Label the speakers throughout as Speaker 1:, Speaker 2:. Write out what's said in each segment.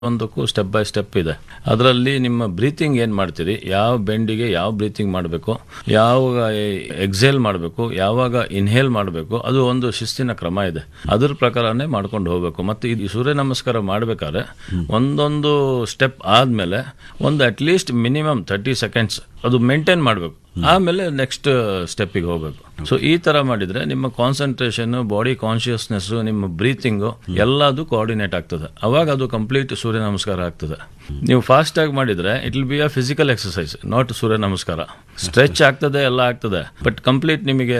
Speaker 1: ಒಂದಕ್ಕೂ step by step ಇದೆ ಅದರಲ್ಲಿ ನಿಮ್ಮ ಬ್ರೀತಿಂಗ್ ಏನು ಮಾಡ್ತೀರಿ ಯಾವ ಬೆಂಡಿಗೆ ಯಾವ ಬ್ರೀತಿಂಗ್ ಮಾಡಬೇಕು ಯಾವಾಗ ಎಕ್ಸೇಲ್ ಮಾಡಬೇಕು ಯಾವಾಗ ಇನ್ಹೇಲ್ ಮಾಡಬೇಕು ಅದು ಒಂದು ಶಿಸ್ತಿನ ಕ್ರಮ ಇದೆ ಅದ್ರ ಪ್ರಕಾರನೇ ಮಾಡ್ಕೊಂಡು ಹೋಗಬೇಕು ಮತ್ತು ಈ ಸೂರ್ಯ ನಮಸ್ಕಾರ ಮಾಡಬೇಕಾದ್ರೆ ಒಂದೊಂದು ಸ್ಟೆಪ್ ಆದಮೇಲೆ ಒಂದು ಅಟ್ಲೀಸ್ಟ್ ಮಿನಿಮಮ್ ತರ್ಟಿ ಸೆಕೆಂಡ್ಸ್ ಅದು ಮೇಂಟೈನ್ ಮಾಡಬೇಕು ಆಮೇಲೆ ನೆಕ್ಸ್ಟ್ ಸ್ಟೆಪ್ಪಿಗೆ ಹೋಗಬೇಕು ಸೊ ಈ ತರ ಮಾಡಿದ್ರೆ ನಿಮ್ಮ ಕಾನ್ಸಂಟ್ರೇಷನ್ ಬಾಡಿ ಕಾನ್ಶಿಯಸ್ನೆಸ್ ನಿಮ್ಮ ಬ್ರೀತಿಂಗು ಎಲ್ಲದು ಕೋಆರ್ಡಿನೇಟ್ ಆಗ್ತದೆ ಅವಾಗ ಅದು ಕಂಪ್ಲೀಟ್ ಸೂರ್ಯ ನಮಸ್ಕಾರ ಆಗ್ತದೆ ನೀವು ಫಾಸ್ಟ್ ಆಗಿ ಮಾಡಿದ್ರೆ it will be a physical exercise not Surya namaskar stretch ಆಗ್ತದೆ ಎಲ್ಲ ಆಗ್ತದೆ ಬಟ್ ಕಂಪ್ಲೀಟ್ ನಿಮಗೆ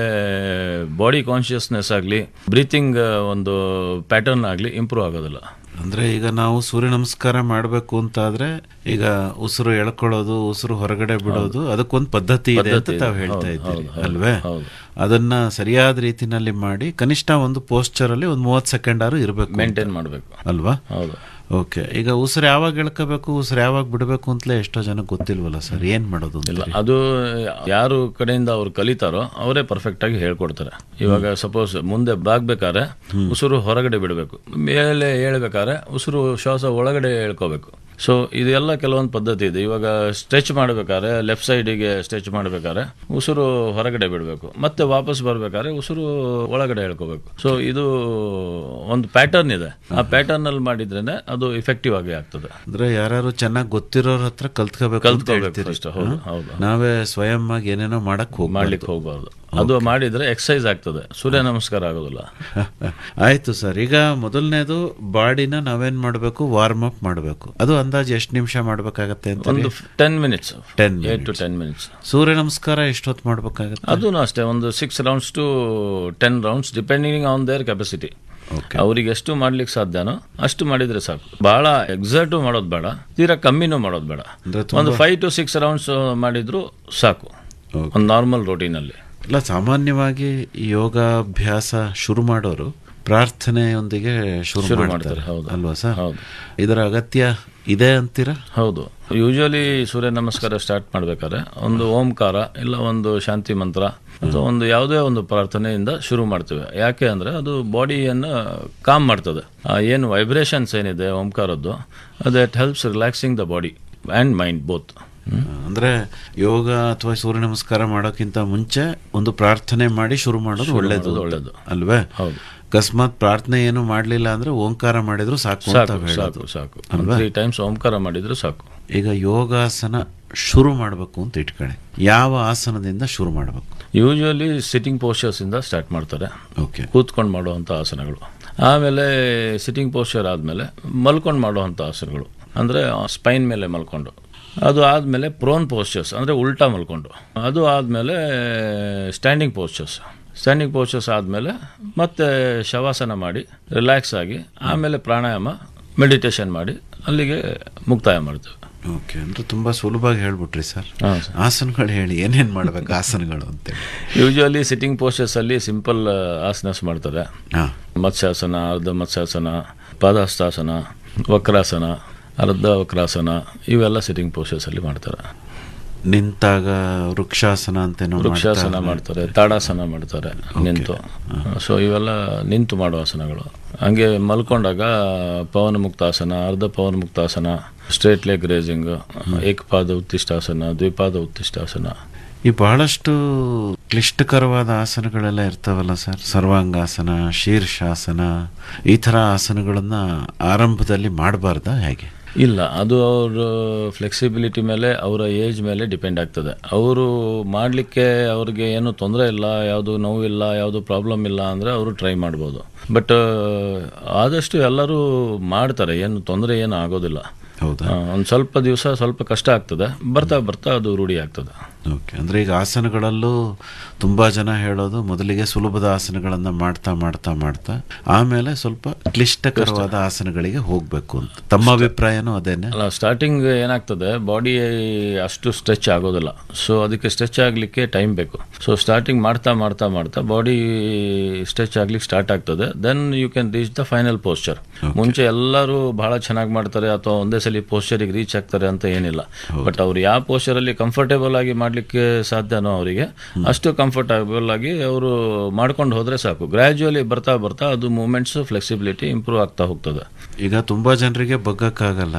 Speaker 1: ಬಾಡಿ ಕಾನ್ಶಿಯಸ್ನೆಸ್ ಆಗಲಿ ಬ್ರೀತಿಂಗ್ ಒಂದು ಪ್ಯಾಟರ್ನ್ ಆಗಲಿ ಇಂಪ್ರೂವ್ ಆಗೋದಿಲ್ಲ
Speaker 2: ಅಂದ್ರೆ ಈಗ ನಾವು ಸೂರ್ಯ ನಮಸ್ಕಾರ ಮಾಡಬೇಕು ಅಂತಾದ್ರೆ ಈಗ ಉಸಿರು ಎಳ್ಕೊಳ್ಳೋದು ಉಸಿರು ಹೊರಗಡೆ ಬಿಡೋದು ಅದಕ್ಕೊಂದು ಪದ್ಧತಿ ಇದೆ ಅಂತ ತಾವು ಹೇಳ್ತಾ ಇದ್ದೀರಿ ಅಲ್ವೇ
Speaker 1: ಹೌದು.
Speaker 2: ಅದನ್ನ ಸರಿಯಾದ ರೀತಿನಲ್ಲಿ ಮಾಡಿ ಕನಿಷ್ಠ ಒಂದು ಪೋಸ್ಚರ್ ಅಲ್ಲಿ ಒಂದು ಮೂವತ್ತು ಸೆಕೆಂಡ್ ಆರು ಇರಬೇಕು
Speaker 1: ಮೇಂಟೈನ್ ಮಾಡಬೇಕು
Speaker 2: ಅಲ್ವಾ
Speaker 1: ಹೌದು
Speaker 2: ಓಕೆ ಈಗ ಉಸಿರು ಯಾವಾಗ ಎಳ್ಕೋಬೇಕು ಉಸಿರು ಯಾವಾಗ ಬಿಡಬೇಕು ಅಂತಲೇ ಎಷ್ಟೋ ಜನ ಗೊತ್ತಿಲ್ವಲ್ಲ ಸರ್ ಏನ್ ಮಾಡೋದು ಅಂತ
Speaker 1: ಇಲ್ಲ ಅದು ಯಾರು ಕಡೆಯಿಂದ ಅವ್ರು ಕಲಿತಾರೋ ಅವರೇ ಪರ್ಫೆಕ್ಟ್ ಆಗಿ ಹೇಳ್ಕೊಡ್ತಾರೆ ಇವಾಗ ಸಪೋಸ್ ಮುಂದೆ ಬಾಗ್ಬೇಕಾದ್ರೆ ಉಸಿರು ಹೊರಗಡೆ ಬಿಡಬೇಕು ಮೇಲೆ ಹೇಳ್ಬೇಕಾದ್ರೆ ಉಸಿರು ಶ್ವಾಸ ಒಳಗಡೆ ಹೇಳ್ಕೋಬೇಕು ಸೊ ಇದೆಲ್ಲ ಕೆಲವೊಂದು ಪದ್ಧತಿ ಇದೆ ಇವಾಗ ಸ್ಟ್ರೆಚ್ ಮಾಡಬೇಕಾದ್ರೆ ಲೆಫ್ಟ್ ಸೈಡಿಗೆ ಸ್ಟ್ರೆಚ್ ಮಾಡಬೇಕಾದ್ರೆ ಉಸಿರು ಹೊರಗಡೆ ಬಿಡಬೇಕು ಮತ್ತೆ ವಾಪಸ್ ಬರ್ಬೇಕಾದ್ರೆ ಉಸಿರು ಒಳಗಡೆ ಹೇಳ್ಕೋಬೇಕು ಸೊ ಇದು ಒಂದು ಪ್ಯಾಟರ್ನ್ ಇದೆ ಆ ಪ್ಯಾಟರ್ನ್ ಅಲ್ಲಿ ಮಾಡಿದ್ರೇನೆ ಅದು ಇಫೆಕ್ಟಿವ್ ಆಗಿ ಆಗ್ತದೆ
Speaker 2: ಅಂದ್ರೆ ಯಾರು ಚೆನ್ನಾಗಿ ಗೊತ್ತಿರೋರ ಹತ್ರ ಕಲ್ತ್ಕೋಬೇಕು ಅಂತ
Speaker 1: ಕಲ್ತ್ಕೋಬೇಕು
Speaker 2: ಹೇಳ್ತೀರಿ
Speaker 1: first. ಹೌದು ಹೌದು
Speaker 2: ನಾವೇ ಸ್ವಯಂ ಆಗಿ ಏನೇನೋ ಮಾಡಕ್ ಹೋಗ್ಬಾರ್ದು
Speaker 1: ಮಾಡ್ಲಿಕ್ಕೆ ಹೋಗಬಾರ್ದು ಅದು ಮಾಡಿದ್ರೆ ಎಕ್ಸಸೈಸ್ ಆಗ್ತದೆ ಸೂರ್ಯ ನಮಸ್ಕಾರ ಆಗೋದಿಲ್ಲ
Speaker 2: ಆಯ್ತು ಸರ್ ಈಗ ಮೊದಲನೇದು ಬಾಡಿನ ನಾವೇನ್ ಮಾಡಬೇಕು ವಾರ್ಮ್ ಅಪ್ ಮಾಡಬೇಕು ಅದು ಅಂದಾಜು ಎಷ್ಟು ನಿಮಿಷ ಮಾಡ್ಬೇಕಾಗತ್ತೆ ಅಂತ
Speaker 1: ಒಂದು ten minutes
Speaker 2: 10
Speaker 1: eight to ten minutes
Speaker 2: Surya namaskar ಎಷ್ಟೊತ್ತು ಮಾಡ್ಬೇಕಾಗತ್ತೆ
Speaker 1: ಅದೂ ಅಷ್ಟೇ ಒಂದು six rounds to ten rounds depending on their capacity
Speaker 2: okay
Speaker 1: ಅವ್ರಿಗೆ ಎಷ್ಟು ಮಾಡ್ಲಿಕ್ಕೆ ಸಾಧ್ಯನೋ ಅಷ್ಟು ಮಾಡಿದ್ರೆ ಸಾಕು ಬಹಳ ಎಕ್ಸರ್ಟು ಮಾಡೋದು ಬೇಡ ತೀರಾ ಕಮ್ಮಿನೂ ಮಾಡೋದು ಬೇಡ
Speaker 2: ಅಂದ್ರೆ
Speaker 1: ಒಂದು ಫೈವ್ ಟು ಸಿಕ್ಸ್ ರೌಂಡ್ಸ್ ಮಾಡಿದ್ರು ಸಾಕು
Speaker 2: Okay.
Speaker 1: ಒಂದು ನಾರ್ಮಲ್ ರೋಟೀನಲ್ಲಿ
Speaker 2: ಇಲ್ಲ ಸಾಮಾನ್ಯವಾಗಿ ಈ ಯೋಗಾಭ್ಯಾಸ ಶುರು ಮಾಡೋರು ಪ್ರಾರ್ಥನೆಯೊಂದಿಗೆ ಶುರು
Speaker 1: ಶುರು
Speaker 2: ಮಾಡ್ತಾರೆ
Speaker 1: ಮಾಡ್ತಾರೆ, ಹೌದು.
Speaker 2: ಅಲ್ವಾ ಸರ್
Speaker 1: ಹೌದು
Speaker 2: ಇದರ ಅಗತ್ಯ ಇದೆ ಅಂತೀರಾ
Speaker 1: ಹೌದು ಯೂಶಲಿ ಸೂರ್ಯ ನಮಸ್ಕಾರ ಸ್ಟಾರ್ಟ್ ಮಾಡ್ಬೇಕಾದ್ರೆ ಒಂದು ಓಂಕಾರ ಇಲ್ಲ ಒಂದು ಶಾಂತಿ ಮಂತ್ರ ಅಥವಾ ಒಂದು ಯಾವುದೇ ಒಂದು ಪ್ರಾರ್ಥನೆಯಿಂದ ಶುರು ಮಾಡ್ತೇವೆ ಯಾಕೆ ಅಂದ್ರೆ ಅದು ಬಾಡಿಯನ್ನು ಕಾಮ್ ಮಾಡ್ತದೆ ಆ ಏನು ವೈಬ್ರೇಷನ್ಸ್ ಏನಿದೆ ಓಂಕಾರದ್ದು that helps relaxing the body and mind both
Speaker 2: ಅಂದ್ರೆ ಯೋಗ ಅಥವಾ ಸೂರ್ಯ ನಮಸ್ಕಾರ ಮಾಡೋಕ್ಕಿಂತ ಮುಂಚೆ ಒಂದು ಪ್ರಾರ್ಥನೆ ಮಾಡಿ ಶುರು ಮಾಡೋದು ಒಳ್ಳೇದು
Speaker 1: ಮಾಡೋದು ಒಳ್ಳೇದು.
Speaker 2: ಅಲ್ವೇ
Speaker 1: ಹೌದು
Speaker 2: ಅಕಸ್ಮಾತ್ ಪ್ರಾರ್ಥನೆ ಏನು ಮಾಡ್ಲಿಲ್ಲ ಅಂದ್ರೆ ಓಂಕಾರ ಮಾಡಿದ್ರು ಸಾಕು ಅಂತ
Speaker 1: ಸಾಕು
Speaker 2: ಹೇಳೋದು
Speaker 1: ಸಾಕು ಸಾಕು ತ್ರೀ ಟೈಮ್ಸ್ ಓಂಕಾರ ಮಾಡಿದ್ರೆ ಸಾಕು
Speaker 2: ಈಗ ಯೋಗಾಸನ ಶುರು ಮಾಡಬೇಕು ಅಂತ ಇಟ್ಕೊಳ್ಳಿ ಯಾವ ಆಸನದಿಂದ ಶುರು ಮಾಡಬೇಕು
Speaker 1: ಯೂಶಲಿ ಸಿಟ್ಟಿಂಗ್ ಪೋಸ್ಚರ್ಸ್ ಇಂದ ಸ್ಟಾರ್ಟ್ ಮಾಡ್ತಾರೆ
Speaker 2: ಓಕೆ
Speaker 1: ಕೂತ್ಕೊಂಡು ಮಾಡುವಂಥ ಆಸನಗಳು ಆಮೇಲೆ ಸಿಟ್ಟಿಂಗ್ ಪೋಸ್ಚರ್ ಆದಮೇಲೆ ಮಲ್ಕೊಂಡು ಮಾಡುವಂಥ ಆಸನಗಳು ಅಂದರೆ ಸ್ಪೈನ್ ಮೇಲೆ ಮಲ್ಕೊಂಡು ಅದು ಆದಮೇಲೆ ಪ್ರೋನ್ ಪೋಸ್ಚರ್ಸ್ ಅಂದರೆ ಉಲ್ಟಾ ಮಲ್ಕೊಂಡು ಅದು ಆದಮೇಲೆ ಸ್ಟ್ಯಾಂಡಿಂಗ್ ಪೋಸ್ಚರ್ಸ್ ಸ್ಟ್ಯಾಂಡಿಂಗ್ ಪೋಸ್ಚರ್ಸ್ ಆದಮೇಲೆ ಮತ್ತೆ ಶವಾಸನ ಮಾಡಿ ರಿಲ್ಯಾಕ್ಸ್ ಆಗಿ ಆಮೇಲೆ ಪ್ರಾಣಾಯಾಮ ಮೆಡಿಟೇಷನ್ ಮಾಡಿ ಅಲ್ಲಿಗೆ ಮುಕ್ತಾಯ ಮಾಡ್ತೇವೆ
Speaker 2: ಓಕೆ ಅಂದ್ರೆ ತುಂಬಾ ಸುಲಭವಾಗಿ ಹೇಳ್ಬಿಟ್ರಿ ಸರ್
Speaker 1: ಹಾಂ ಸರ್
Speaker 2: ಆಸನಗಳು ಹೇಳಿ ಏನೇನ್ ಮಾಡ್ಬೇಕು ಆಸನಗಳು ಅಂತೇಳಿ
Speaker 1: ಯೂಶುವಲಿ ಸಿಟ್ಟಿಂಗ್ ಪೋಸ್ಚರ್ಸ್ ಅಲ್ಲಿ ಸಿಂಪಲ್ ಆಸನಸ್ ಮಾಡ್ತಾರೆ
Speaker 2: ಹಾ
Speaker 1: ಮತ್ಸ್ಯಾಸನ ಅರ್ಧ ಮತ್ಸ್ಯಾಸನ ಪಾದಹಸ್ತಾಸನ ವಕ್ರಾಸನ ಅರ್ಧ ವಕ್ರಾಸನ ಇವೆಲ್ಲ ಸಿಟ್ಟಿಂಗ್ ಪೋಸ್ಚರ್ಸ್ ಅಲ್ಲಿ ಮಾಡ್ತಾರೆ
Speaker 2: ನಿಂತಾಗ ವೃಕ್ಷಾಸನ ಅಂತೇನೋ
Speaker 1: ವೃಕ್ಷಾಸನ ಮಾಡ್ತಾರೆ ತಾಡಾಸನ ಮಾಡ್ತಾರೆ ನಿಂತು ಸೊ ಇವೆಲ್ಲ ನಿಂತು ಮಾಡುವ ಆಸನಗಳು ಹಂಗೆ ಮಲ್ಕೊಂಡಾಗ ಪವನ ಮುಕ್ತಾಸನ ಅರ್ಧ ಪವನ ಮುಕ್ತಾಸನ ಸ್ಟ್ರೇಟ್ ಲೆಗ್ ರೇಸಿಂಗ್ ಏಕಪಾದ ಉತ್ತಿಷ್ಟಾಸನ ದ್ವಿಪಾದ ಉತ್ತಿಷ್ಟಾಸನ
Speaker 2: ಈ ಬಹಳಷ್ಟು ಕ್ಲಿಷ್ಟಕರವಾದ ಆಸನಗಳೆಲ್ಲ ಇರ್ತಾವಲ್ಲ ಸರ್ ಸರ್ವಾಂಗಾಸನ ಶೀರ್ಷಾಸನ ಈ ಥರ ಆಸನಗಳನ್ನ ಆರಂಭದಲ್ಲಿ ಮಾಡಬಾರ್ದಾ ಹೇಗೆ
Speaker 1: ಇಲ್ಲ ಅದು ಅವ್ರ ಫ್ಲೆಕ್ಸಿಬಿಲಿಟಿ ಮೇಲೆ ಅವರ ಏಜ್ ಮೇಲೆ ಡಿಪೆಂಡ್ ಆಗ್ತದೆ ಅವರು ಮಾಡಲಿಕ್ಕೆ ಅವ್ರಿಗೆ ಏನು ತೊಂದರೆ ಇಲ್ಲ ಯಾವುದು ನೋವಿಲ್ಲ ಯಾವುದು ಪ್ರಾಬ್ಲಮ್ ಇಲ್ಲ ಅಂದರೆ ಅವರು ಟ್ರೈ ಮಾಡ್ಬೋದು ಬಟ್ ಆದಷ್ಟು ಎಲ್ಲರೂ ಮಾಡ್ತಾರೆ ಏನು ತೊಂದರೆ ಏನು ಆಗೋದಿಲ್ಲ
Speaker 2: ಹೌದಾ
Speaker 1: ಒಂದು ಸ್ವಲ್ಪ ದಿವಸ ಸ್ವಲ್ಪ ಕಷ್ಟ ಆಗ್ತದೆ ಬರ್ತಾ ಬರ್ತಾ ಅದು ರೂಢಿ ಆಗ್ತದೆ
Speaker 2: ಓಕೆ ಅಂದ್ರೆ ಈಗ ಆಸನಗಳಲ್ಲೂ ತುಂಬಾ ಜನ ಹೇಳೋದು ಮೊದಲಿಗೆ ಸುಲಭದ ಆಸನಗಳನ್ನ ಮಾಡ್ತಾ ಮಾಡ್ತಾ ಮಾಡ್ತಾ ಆಮೇಲೆ ಸ್ವಲ್ಪ ಕ್ಲಿಷ್ಟಕರವಾದ ಆಸನಗಳಿಗೆ ಹೋಗ್ಬೇಕು ಅಂತ ತಮ್ಮ ಅಭಿಪ್ರಾಯನೂ ಅದೇನೆ
Speaker 1: ಅಲ್ಲ ಸ್ಟಾರ್ಟಿಂಗ್ ಏನಾಗ್ತದೆ ಬಾಡಿ ಅಷ್ಟು ಸ್ಟ್ರೆಚ್ ಆಗೋದಿಲ್ಲ ಸೊ ಅದಕ್ಕೆ ಸ್ಟ್ರೆಚ್ ಆಗಲಿಕ್ಕೆ ಟೈಮ್ ಬೇಕು ಸೊ ಸ್ಟಾರ್ಟಿಂಗ್ ಮಾಡ್ತಾ ಮಾಡ್ತಾ ಮಾಡ್ತಾ ಬಾಡಿ ಸ್ಟ್ರೆಚ್ ಆಗ್ಲಿಕ್ಕೆ ಸ್ಟಾರ್ಟ್ ಆಗ್ತದೆ then you can reach the final posture ಮುಂಚೆ ಎಲ್ಲರೂ ಬಹಳ ಚೆನ್ನಾಗಿ ಮಾಡ್ತಾರೆ ಅಥವಾ ಒಂದೇ ಸಲ ಪೋಸ್ಚರಿಗೆ ರೀಚ್ ಆಗ್ತಾರೆ ಅಂತ ಏನಿಲ್ಲ ಬಟ್ ಅವ್ರು ಯಾವ ಪೋಸ್ಚರ್ ಅಲ್ಲಿ ಕಂಫರ್ಟೇಬಲ್ ಆಗಿ ಮಾಡ್ಲಿಕ್ಕೆ ಸಾಧ್ಯನೋ ಅವರಿಗೆ ಅಷ್ಟು ಕಂಫರ್ಟೇಬಲ್ ಆಗಿ ಅವರು ಮಾಡ್ಕೊಂಡು ಹೋದ್ರೆ ಸಾಕು ಗ್ರಾಜುಯಲಿ ಬರ್ತಾ ಬರ್ತಾ ಅದು ಮೂಮೆಂಟ್ಸ್ ಫ್ಲೆಕ್ಸಿಬಿಲಿಟಿ ಇಂಪ್ರೂವ್ ಆಗ್ತಾ ಹೋಗ್ತದೆ
Speaker 2: ಈಗ ತುಂಬಾ ಜನರಿಗೆ ಬಗ್ಗಕ್ಕಾಗಲ್ಲ